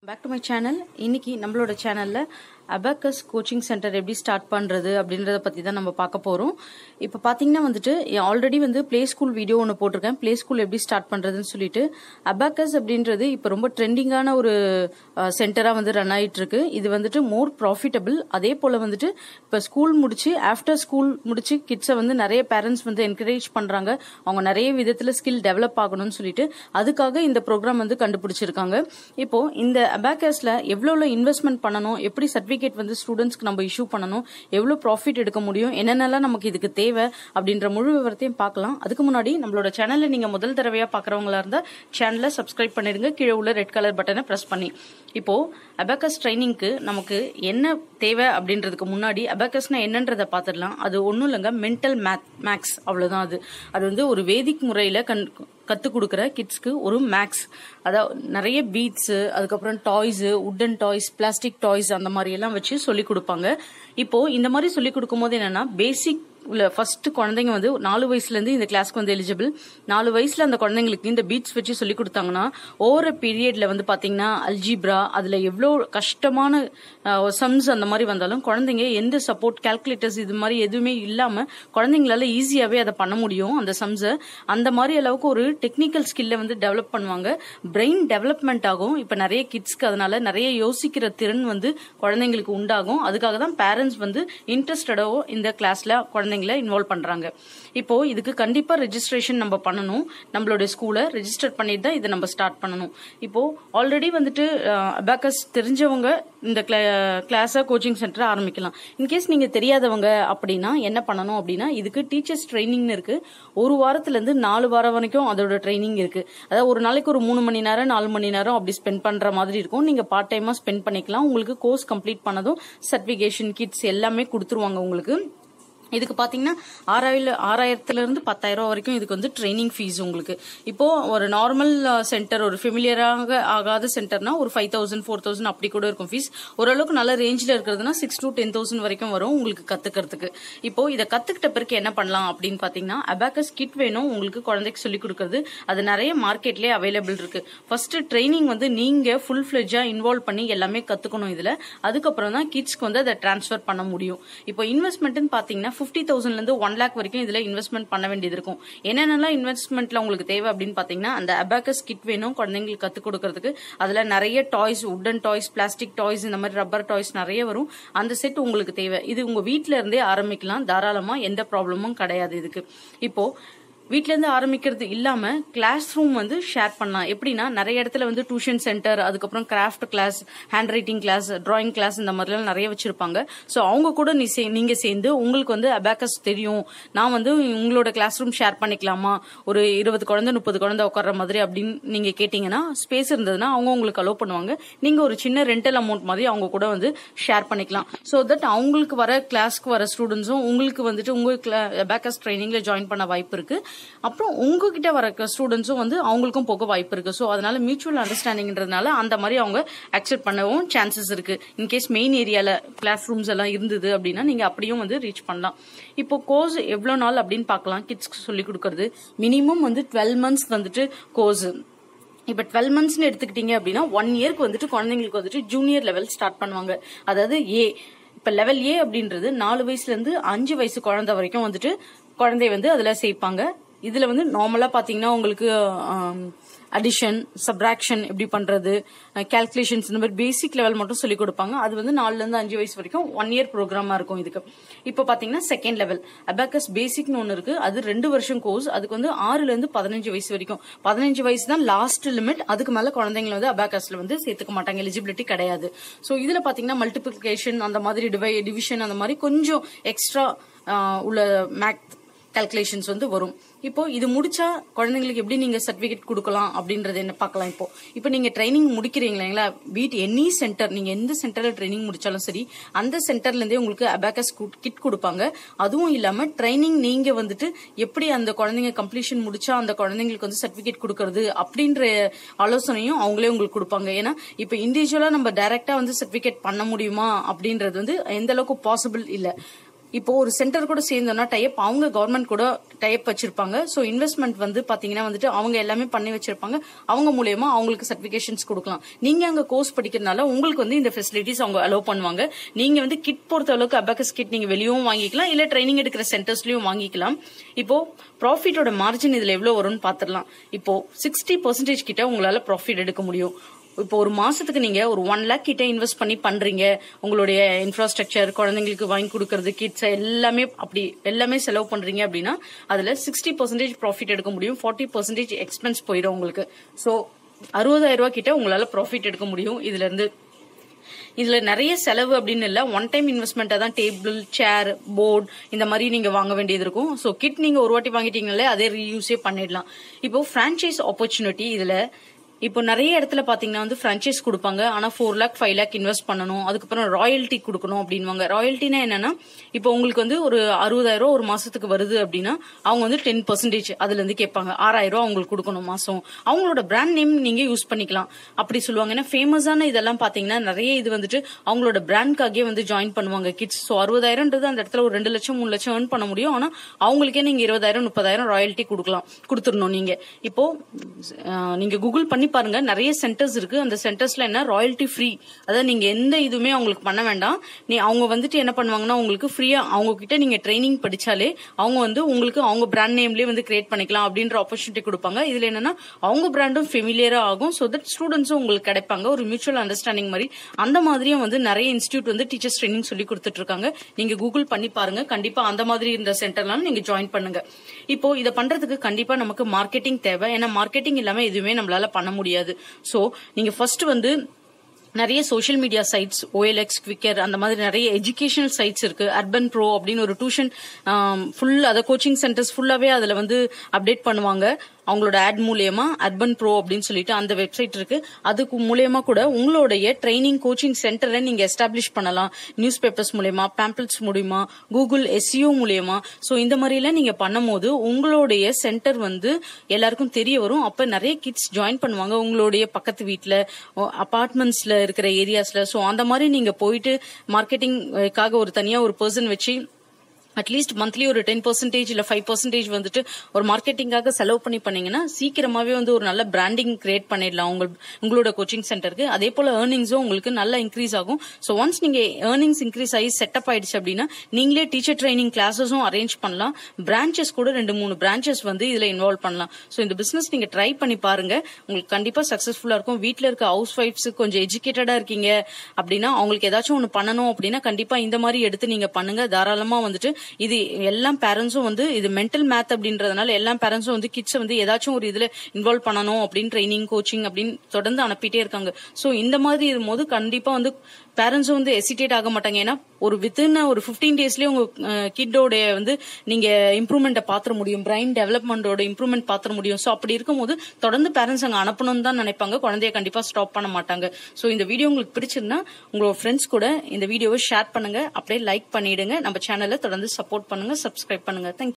back to my channel இன்னைக்கு நம்மளோட சேனல்ல அபாக்கஸ் கோச்சிங் சென்டர் எப்படி ஸ்டார்ட் பண்றது அப்படின்றத பத்தி தான் நம்ம பார்க்க போறோம் இப்போ பாத்தீங்கன்னா வந்துட்டு ஆல்ரெடி வந்து ப்ளே ஸ்கூல் வீடியோ ஒன்று போட்டிருக்கேன் ப்ளே ஸ்கூல் எப்படி ஸ்டார்ட் பண்றதுன்னு சொல்லிட்டு அபாக்கஸ் அப்படின்றது இப்போ ரொம்ப ட்ரெண்டிங்கான ஒரு சென்டரா வந்து ரன் ஆயிட்டு இருக்கு இது வந்துட்டு மோர் ப்ராஃபிட்டபிள் அதே போல வந்துட்டு இப்போ ஸ்கூல் முடிச்சு ஆஃப்டர் ஸ்கூல் முடிச்சு கிட்ஸை வந்து நிறைய பேரண்ட்ஸ் வந்து என்கரேஜ் பண்றாங்க அவங்க நிறைய விதத்துல ஸ்கில் டெவலப் ஆகணும்னு சொல்லிட்டு அதுக்காக இந்த ப்ரோக்ராம் வந்து கண்டுபிடிச்சிருக்காங்க இப்போ இந்த அபாக்கஸ்ல எவ்வளவு இன்வெஸ்ட்மெண்ட் பண்ணணும் எப்படி சர்டிபிகேட் வந்து ஸ்டூடெண்ட்ஸ்க்கு நம்ம இஷ்யூ பண்ணணும் எவ்வளவு ப்ராஃபிட் எடுக்க முடியும் என்னென்னலாம் நமக்கு இதுக்கு தேவை அப்படின்ற முழு விவரத்தையும் பார்க்கலாம் அதுக்கு முன்னாடி நம்மளோட சேனல்ல நீங்க முதல் தடவையா பாக்குறவங்களா இருந்தா சேனலை சப்ஸ்கிரைப் பண்ணிடுங்க கீழே உள்ள ரெட் கலர் பட்டனை பிரஸ் பண்ணி இப்போ அபாக்கஸ் ட்ரைனிங்க்கு நமக்கு என்ன தேவை அப்படின்றதுக்கு முன்னாடி அபாக்கஸ்னா என்னன்றதை பார்த்துடலாம் அது ஒன்றும் இல்லைங்க மென்டல் மேத் மேக்ஸ் அவ்வளவுதான் அது அது வந்து ஒரு வேதிக் முறையில கண் கற்றுக் கொடுக்குற கிட்ஸ்க்கு ஒரு மேக்ஸ் அதாவது நிறைய பீட்ஸு அதுக்கப்புறம் toys wooden toys plastic toys அந்த மாதிரி எல்லாம் வச்சு சொல்லி கொடுப்பாங்க இப்போ இந்த மாதிரி சொல்லி கொடுக்கும் போது என்னன்னா பேசிக் உள்ள ஃபர்ஸ்ட் குழந்தைங்க வந்து நாலு வயசுல இருந்து இந்த கிளாஸ்க்கு வந்து எலிஜிபிள் நாலு வயசுல அந்த குழந்தைங்களுக்கு இந்த பீட்ஸ் வச்சு சொல்லி கொடுத்தாங்கன்னா ஓவர பீரியட்ல வந்து பாத்தீங்கன்னா அல்ஜிப்ரா அதுல எவ்வளோ கஷ்டமான சம்ஸ் அந்த மாதிரி வந்தாலும் குழந்தைங்க எந்த சப்போர்ட் கால்குலேட்டர்ஸ் இது மாதிரி எதுவுமே இல்லாம குழந்தைங்களால ஈஸியாவே அதை பண்ண முடியும் அந்த சம்ஸை அந்த மாதிரி அளவுக்கு ஒரு டெக்னிக்கல் ஸ்கில்ல வந்து டெவலப் பண்ணுவாங்க பிரெயின் டெவலப்மெண்ட் ஆகும் இப்ப நிறைய கிட்ஸ்க்கு அதனால நிறைய யோசிக்கிற திறன் வந்து குழந்தைங்களுக்கு உண்டாகும் அதுக்காக தான் பேரண்ட்ஸ் வந்து இன்ட்ரெஸ்டடோ இந்த கிளாஸ்ல குழந்தைங்களை இன்வால்வ் பண்றாங்க இப்போ இதுக்கு கண்டிப்பா ரெஜிஸ்ட்ரேஷன் நம்ம பண்ணணும் நம்மளுடைய ஸ்கூலை ரெஜிஸ்டர் பண்ணிட்டு தான் இதை நம்ம ஸ்டார்ட் பண்ணணும் இப்போ ஆல்ரெடி வந்துட்டு அபாக்கஸ் தெரிஞ்சவங்க இந்த கிளாஸை கோச்சிங் சென்டர் ஆரம்பிக்கலாம் இன்கேஸ் நீங்க தெரியாதவங்க அப்படின்னா என்ன பண்ணணும் அப்படின்னா இதுக்கு டீச்சர்ஸ் ட்ரைனிங்னு இருக்கு ஒரு வாரத்துல இருந்து நாலு வாரம் வரைக்கும் அதோட ட்ரைனிங் இருக்கு அதாவது ஒரு நாளைக்கு ஒரு மூணு மணி நேரம் நாலு மணி நேரம் அப்படி ஸ்பெண்ட் பண்ற மாதிரி இருக்கும் நீங்க பார்ட் டைமா ஸ்பெண்ட் பண்ணிக்கலாம் உங்களுக்கு கோர்ஸ் கம்ப்ளீட் பண்ணதும் சர்டிபிகேஷன் கிட்ஸ் எல்லாமே கொடுத்துருவாங்க உங்களுக்கு இதுக்கு பாத்தீங்கன்னா ஆறாயிரம் ஆறாயிரத்துல இருந்து பத்தாயிரம் ரூபாய் வரைக்கும் இதுக்கு வந்து ட்ரைனிங் ஃபீஸ் உங்களுக்கு இப்போ ஒரு நார்மல் சென்டர் ஒரு ஃபெமிலியராக ஆகாத சென்டர்னா ஒரு ஃபைவ் தௌசண்ட் ஃபோர் தௌசண்ட் அப்படி கூட இருக்கும் ஃபீஸ் ஓரளவுக்கு நல்ல ரேஞ்சில் இருக்கிறதுனா சிக்ஸ் டு டென் தௌசண்ட் வரைக்கும் வரும் உங்களுக்கு கத்துக்கிறதுக்கு இப்போ இதை கத்துக்கிட்ட பிறகு என்ன பண்ணலாம் அப்படின்னு பாத்தீங்கன்னா அபாக்கஸ் கிட் வேணும் உங்களுக்கு குழந்தைக்கு சொல்லி கொடுக்கறது அது நிறைய மார்க்கெட்லயே அவைலபிள் இருக்கு ஃபர்ஸ்ட் ட்ரைனிங் வந்து நீங்க ஃபுல் ஃபிளெஜா இன்வால்வ் பண்ணி எல்லாமே கத்துக்கணும் இதுல அதுக்கப்புறம் தான் கிட்ஸ்க்கு வந்து அதை டிரான்ஸ்ஃபர் பண்ண முடியும் இப்போ இன்வெஸ்ட்மெண்ட்னு பாத்தீங்கன்னா ஃபிஃப்டி தௌசண்ட்ல இருந்து ஒன் லேக் வரைக்கும் இதுல இன்வெஸ்ட்மெண்ட் பண்ண வேண்டியது இருக்கும் என்னென்னலாம் இன்வெஸ்ட்மெண்ட்ல உங்களுக்கு தேவை அப்படின்னு பாத்தீங்கன்னா அந்த அபாக்கஸ் கிட் வேணும் குழந்தைங்களுக்கு கத்துக் கொடுக்கறதுக்கு அதுல நிறைய toys wooden toys plastic toys இந்த மாதிரி ரப்பர் டாய்ஸ் நிறைய வரும் அந்த செட் உங்களுக்கு தேவை இது உங்க வீட்ல இருந்தே ஆரம்பிக்கலாம் தாராளமா எந்த ப்ராப்ளமும் கிடையாது இதுக்கு இப்போ வீட்ல இருந்து ஆரம்பிக்கிறது இல்லாம கிளாஸ் ரூம் வந்து ஷேர் பண்ணலாம் எப்படின்னா நிறைய இடத்துல வந்து டியூஷன் சென்டர் அதுக்கப்புறம் craft class handwriting class drawing class இந்த மாதிரிலாம் நிறைய வச்சிருப்பாங்க ஸோ அவங்க கூட நீ சே- நீங்க சேர்ந்து உங்களுக்கு வந்து அபாக்கஸ் தெரியும் நான் வந்து உங்களோட கிளாஸ் ரூம் ஷேர் பண்ணிக்கலாமா ஒரு இருபது குழந்தை முப்பது குழந்தை உட்கார்ற மாதிரி அப்படின்னு நீங்க கேட்டீங்கன்னா ஸ்பேஸ் இருந்ததுன்னா அவங்க உங்களுக்கு அலோவ் பண்ணுவாங்க நீங்க ஒரு சின்ன ரெண்டல் அமௌண்ட் மாதிரி அவங்க கூட வந்து ஷேர் பண்ணிக்கலாம் ஸோ தட் அவங்களுக்கு வர கிளாஸ்க்கு வர ஸ்டூடெண்ட்ஸும் உங்களுக்கு வந்துட்டு உங்க அபாக்கஸ் ட்ரைனிங்ல ஜாயின் பண்ண வாய்ப்பு இருக்கு அப்புறம் உங்ககிட்ட வர ஸ்டூடெண்ட்ஸும் வந்து அவங்களுக்கும் போக வாய்ப்பு இருக்கு ஸோ அதனால மியூச்சுவல் அண்டர்ஸ்டாண்டிங்ன்றதுனால அந்த மாதிரி அவங்க அக்செப்ட் பண்ணவும் சான்சஸ் இருக்கு இன்கேஸ் மெயின் ஏரியால கிளாஸ் ரூம்ஸ் எல்லாம் இருந்தது அப்படின்னா நீங்க அப்படியும் வந்து ரீச் பண்ணலாம் இப்போ கோர்ஸ் எவ்வளவு நாள் அப்படின்னு பார்க்கலாம் கிட்ஸ்க்கு சொல்லி கொடுக்கறது மினிமம் வந்து டுவெல் மந்த்ஸ் வந்துட்டு கோர்ஸ் இப்ப டுவெல் மந்த்ஸ்னு எடுத்துக்கிட்டீங்க அப்படின்னா ஒன் இயர்க்கு வந்துட்டு குழந்தைங்களுக்கு வந்துட்டு ஜூனியர் லெவல் ஸ்டார்ட் பண்ணுவாங்க அதாவது ஏ இப்ப லெவல் ஏ அப்படின்றது நாலு வயசுல இருந்து அஞ்சு வயசு குழந்தை வரைக்கும் வந்துட்டு குழந்தை வந்து அதுல சேர்ப்பாங்க இதுல வந்து நார்மலா பாத்தீங்கன்னா உங்களுக்கு அடிஷன் சப்ராக்ஷன் எப்படி பண்றது கால்குலேஷன்ஸ் இந்த மாதிரி பேசிக் லெவல் மட்டும் சொல்லி கொடுப்பாங்க அது வந்து நாலுல இருந்து அஞ்சு வயசு வரைக்கும் ஒன் இயர் ப்ரோக்ராமா இருக்கும் இதுக்கு இப்போ பாத்தீங்கன்னா செகண்ட் லெவல் அபாக்கஸ் பேசிக்னு ஒன்று இருக்கு அது ரெண்டு வருஷம் கோர்ஸ் அதுக்கு வந்து ஆறுல இருந்து பதினஞ்சு வயசு வரைக்கும் பதினஞ்சு வயசு தான் லாஸ்ட் லிமிட் அதுக்கு மேல குழந்தைங்களை வந்து அபாக்கஸ்ல வந்து சேர்த்துக்க மாட்டாங்க எலிஜிபிலிட்டி கிடையாது ஸோ இதுல பாத்தீங்கன்னா மல்டிபிளிகேஷன் அந்த மாதிரி டிவை டிவிஷன் அந்த மாதிரி கொஞ்சம் எக்ஸ்ட்ரா உள்ள மேக் கால்குலேஷன்ஸ் வந்து வரும் இப்போ இது முடிச்சா குழந்தைங்களுக்கு எப்படி நீங்க சர்டிபிகேட் கொடுக்கலாம் அப்படின்றது என்ன பார்க்கலாம் இப்போ இப்போ நீங்க ட்ரைனிங் முடிக்கிறீங்க இல்லைங்களா வீட் எனி சென்டர் நீங்க எந்த சென்டர்ல ட்ரைனிங் முடிச்சாலும் சரி அந்த சென்டர்ல இருந்தே உங்களுக்கு அபாக்கஸ் கிட் கொடுப்பாங்க அதுவும் இல்லாம ட்ரைனிங் நீங்க வந்துட்டு எப்படி அந்த குழந்தைங்க கம்ப்ளீஷன் முடிச்சா அந்த குழந்தைங்களுக்கு வந்து சர்டிபிகேட் கொடுக்கறது அப்படின்ற ஆலோசனையும் அவங்களே உங்களுக்கு கொடுப்பாங்க ஏன்னா இப்போ இண்டிவிஜுவலா நம்ம டைரக்டா வந்து சர்டிபிகேட் பண்ண முடியுமா அப்படின்றது வந்து எந்த அளவுக்கு பாசிபிள் இல்ல இப்போ ஒரு சென்டர் கூட சேர்ந்தோம்னா டைப் அவங்க கவர்மெண்ட் கூட டைப் வச்சிருப்பாங்க ஸோ இன்வெஸ்ட்மெண்ட் வந்து பாத்தீங்கன்னா வந்துட்டு அவங்க எல்லாமே பண்ணி வச்சிருப்பாங்க அவங்க மூலியமா அவங்களுக்கு சர்டிபிகேஷன்ஸ் கொடுக்கலாம் நீங்க அங்க கோர்ஸ் படிக்கிறதுனால உங்களுக்கு வந்து இந்த ஃபெசிலிட்டிஸ் அவங்க அலோவ் பண்ணுவாங்க நீங்க வந்து கிட் பொறுத்த அளவுக்கு அபாக்கஸ் கிட் நீங்க வெளியவும் வாங்கிக்கலாம் இல்ல ட்ரைனிங் எடுக்கிற சென்டர்ஸ்லயும் வாங்கிக்கலாம் இப்போ ப்ராஃபிட்டோட மார்ஜின் இதுல எவ்வளவு வரும்னு பாத்துடலாம் இப்போ சிக்ஸ்டி பர்சன்டேஜ் கிட்ட உங்களால ப்ராஃபிட் எடுக்க முடியும் இப்போ ஒரு மாசத்துக்கு நீங்க ஒரு ஒன் லேக் கிட்ட இன்வெஸ்ட் பண்ணி பண்றீங்க உங்களுடைய இன்ஃப்ராஸ்ட்ரக்சர் குழந்தைங்களுக்கு வாங்கி கொடுக்கறது கிட்ஸ் எல்லாமே அப்படி எல்லாமே செலவு பண்றீங்க அப்படின்னா அதுல சிக்ஸ்டி பர்சன்டேஜ் ப்ராஃபிட் எடுக்க முடியும் ஃபார்ட்டி பர்சன்டேஜ் எக்ஸ்பென்ஸ் போயிடும் உங்களுக்கு ஸோ அறுபதாயிரம் ரூபாய் கிட்ட உங்களால ப்ராஃபிட் எடுக்க முடியும் இதுல இருந்து இதுல நிறைய செலவு அப்படின்னு இல்ல ஒன் டைம் இன்வெஸ்ட்மெண்ட்டா தான் டேபிள் சேர் போர்டு இந்த மாதிரி நீங்க வாங்க வேண்டியது இருக்கும் ஸோ கிட் நீங்க ஒரு வாட்டி வாங்கிட்டீங்கனாலே அதே ரீயூஸே பண்ணிடலாம் இப்போ பிரான்ச்சைஸ் ஆப்பர்ச்சுனிட்டி இதுல இப்போ நிறைய இடத்துல பாத்தீங்கன்னா வந்து பிரான்ச்சைஸ் கொடுப்பாங்க ஆனா four lakh five lakh invest பண்ணணும் அதுக்கப்புறம் ராயல்ட்டி கொடுக்கணும் அப்படின்வாங்க ராயல்ட்டினா என்னன்னா இப்போ உங்களுக்கு வந்து ஒரு அறுபதாயிரம் ஒரு மாசத்துக்கு வருது அப்படின்னா அவங்க வந்து டென் பர்சன்டேஜ் அதுல இருந்து கேட்பாங்க ஆறாயிரம் ரூபாய் அவங்களுக்கு கொடுக்கணும் மாசம் அவங்களோட பிராண்ட் நேம் நீங்க யூஸ் பண்ணிக்கலாம் அப்படி சொல்லுவாங்க ஏன்னா ஃபேமஸான இதெல்லாம் பாத்தீங்கன்னா நிறைய இது வந்துட்டு அவங்களோட பிராண்ட்காகவே வந்து ஜாயின் பண்ணுவாங்க கிட்ஸ் ஸோ அறுபதாயிரம்ன்றது அந்த இடத்துல ஒரு ரெண்டு லட்சம் மூணு லட்சம் ஏர்ன் பண்ண முடியும் ஆனா அவங்களுக்கே நீங்க இருபதாயிரம் முப்பதாயிரம் ராயல்ட்டி கொடுக்கலாம் கொடுத்துடணும் நீங்க இப்போ அஹ், நீங்க கூகுள் பண்ணி பாருங்க நிறைய சென்டர்ஸ் இருக்கு அந்த சென்டர்ஸ்ல என்ன ராயல்ட்டி ஃப்ரீ அதாவது நீங்க எந்த இதுவுமே அவங்களுக்கு பண்ண வேண்டாம் நீ அவங்க வந்துட்டு என்ன பண்ணுவாங்கன்னா உங்களுக்கு ஃப்ரீயா அவங்க கிட்ட நீங்க ட்ரைனிங் படிச்சாலே அவங்க வந்து உங்களுக்கு அவங்க பிராண்ட் நேம்லயே வந்து கிரியேட் பண்ணிக்கலாம் அப்படின்ற ஆப்பர்ச்சுனிட்டி கொடுப்பாங்க இதுல என்னன்னா அவங்க பிராண்டும் ஃபெமிலியரா ஆகும் ஸோ தட் ஸ்டூடெண்ட்ஸும் உங்களுக்கு கிடைப்பாங்க ஒரு மியூச்சுவல் அண்டர்ஸ்டாண்டிங் மாதிரி அந்த மாதிரியும் வந்து நிறைய இன்ஸ்டியூட் வந்து டீச்சர்ஸ் ட்ரைனிங் சொல்லி கொடுத்துட்டு இருக்காங்க நீங்க கூகுள் பண்ணி பாருங்க கண்டிப்பா அந்த மாதிரி இந்த சென்டர்லாம் நீங்க ஜாயின் பண்ணுங்க இப்போ இதை பண்றதுக்கு கண்டிப்பா நமக்கு மார்க்கெட்டிங் தேவை ஏன்னா மார்க்கெட்டிங் இல்லாம எதுவுமே நம்மளால பண்ண முடியாது சோ நீங்க ஃபர்ஸ்ட் வந்து நிறைய social media sites OLX Quikr அந்த மாதிரி நிறைய எஜுகேஷனல் சைட்ஸ் இருக்கு அர்பன் ப்ரோ அப்படின்னு ஒரு டியூஷன் ஃபுல் அதை கோச்சிங் சென்டர்ஸ் ஃபுல்லாவே அதுல வந்து அப்டேட் பண்ணுவாங்க அவங்களோட ஆட் மூலியமா அர்பன் ப்ரோ அப்படின்னு சொல்லிட்டு அந்த வெப்சைட் இருக்கு அதுக்கு மூலியமா கூட உங்களுடைய ட்ரைனிங் கோச்சிங் சென்டரை நீங்க எஸ்டாப்ளிஷ் பண்ணலாம் நியூஸ் பேப்பர்ஸ் மூலியமா பேம்பிள்ஸ் மூலியமா கூகுள் எஸ்இஓ மூலியமா சோ இந்த மாதிரி எல்லாம் நீங்க பண்ணும்போது உங்களுடைய சென்டர் வந்து எல்லாருக்கும் தெரிய வரும் அப்ப நிறைய கிட்ஸ் ஜாயின் பண்ணுவாங்க உங்களுடைய பக்கத்து வீட்ல அபார்ட்மெண்ட்ஸ்ல இருக்கிற ஏரியாஸ்ல சோ அந்த மாதிரி நீங்க போயிட்டு மார்க்கெட்டிங்காக ஒரு தனியா ஒரு பர்சன் வச்சு அட்லீஸ்ட் மந்த்லி ஒரு டென் பர்சன்டேஜ் இல்ல ஃபைவ் பர்சன்டேஜ் வந்துட்டு ஒரு மார்க்கெட்டிங்காக செலவு பண்ணி பண்ணீங்கன்னா சீக்கிரமாவே வந்து ஒரு நல்ல பிராண்டிங் கிரியேட் பண்ணிடலாம் உங்க உங்களோட கோச்சிங் சென்டருக்கு அதே போல ஏர்னிங்ஸும் உங்களுக்கு நல்லா இன்க்ரீஸ் ஆகும் ஸோ ஒன்ஸ் நீங்க ஏர்னிங்ஸ் இன்க்ரீஸ் ஆகி செட்டப் ஆயிடுச்சு அப்படின்னா நீங்களே டீச்சர் ட்ரைனிங் கிளாஸஸும் அரேஞ்ச் பண்ணலாம் பிரான்ச்சஸ் கூட ரெண்டு மூணு பிரான்ச்சஸ் வந்து இதுல இன்வால்வ் பண்ணலாம் ஸோ இந்த பிசினஸ் நீங்க ட்ரை பண்ணி பாருங்க உங்களுக்கு கண்டிப்பா சக்சஸ்ஃபுல்லா இருக்கும் வீட்ல இருக்க ஹவுஸ் ஒய்ஃப்ஸ் கொஞ்சம் எஜுகேட்டடா இருக்கீங்க அப்படின்னா அவங்களுக்கு ஏதாச்சும் ஒன்று பண்ணணும் அப்படின்னா கண்டிப்பா இந்த மாதிரி எடுத்து நீங்க பண்ணுங்க தாராளமா வந்துட்டு இது எல்லா பேரண்ட்ஸும் வந்து இது மென்டல் மேத் அப்படின்றதுனால எல்லா பேரண்ட்ஸும் வந்து கிட்ஸை வந்து ஏதாச்சும் ஒரு இதுல இன்வால்வ் பண்ணணும் அப்படின்னு ட்ரைனிங் கோச்சிங் அப்படின்னு தொடர்ந்து அனுப்பிட்டே இருக்காங்க சோ இந்த மாதிரி இருக்கும்போது கண்டிப்பா வந்து பேரண்ட்ஸும் வந்து எசிடேட் ஆக மாட்டாங்க ஏன்னா ஒரு வித்தின் ஒரு பிப்டீன் டேஸ்லயே உங்க கிட்டோட வந்து நீங்க இம்ப்ரூவ்மெண்ட்டை பாத்திர முடியும் பிரைன் டெவலப்மெண்டோட இம்ப்ரூவ்மெண்ட் பாத்திர முடியும் சோ அப்படி இருக்கும்போது தொடர்ந்து பேரண்ட்ஸ் அங்க அனுப்பணும்னு தான் நினைப்பாங்க குழந்தைய கண்டிப்பா ஸ்டாப் பண்ண மாட்டாங்க சோ இந்த வீடியோ உங்களுக்கு பிடிச்சிருந்தா உங்களோட ஃப்ரெண்ட்ஸ் கூட இந்த வீடியோவை ஷேர் பண்ணுங்க அப்படியே லைக் பண்ணிடுங்க நம்ம சேனலை தொடர்ந்து சப்போர்ட் பண்ணுங்க சப்ஸ்கிரைப் பண்ணுங்க தேங்க்